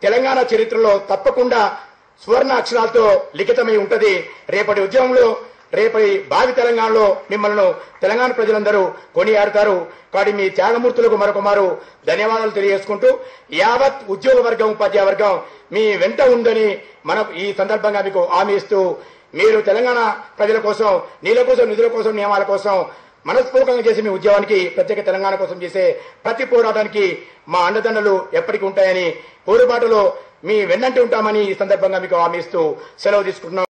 తెలంగాణ చరిత్రలో తప్పకుండా సువర్ణ అక్షరాలతో లిఖితమై ఉంటది రేపటి ఉద్యమంలో రేపటి భావి తెలంగాణలో మిమ్మల్ని తెలంగాణ ప్రజలందరూ కొనియాడతారు కాబట్టి మీ త్యాగమూర్తులకు మరొకమారు ధన్యవాదాలు తెలియజేసుకుంటూ యావత్ ఉద్యోగ వర్గం ఉపాధ్యాయ వర్గం మీ వెంట ఉందని మన ఈ సందర్భంగా మీకు హామీ ఇస్తూ మీరు తెలంగాణ ప్రజల కోసం నీళ్ళ కోసం నిధుల కోసం నియమాల కోసం మనస్ఫూర్వకంగా చేసే మీ ఉద్యమానికి ప్రత్యేక తెలంగాణ కోసం చేసే ప్రతి పోరాటానికి మా అండదండలు ఎప్పటికీ ఉంటాయని పోరుబాటులో మీ వెన్నంటి ఉంటామని ఈ సందర్భంగా మీకు హామీ ఇస్తూ సెలవు తీసుకుంటున్నాం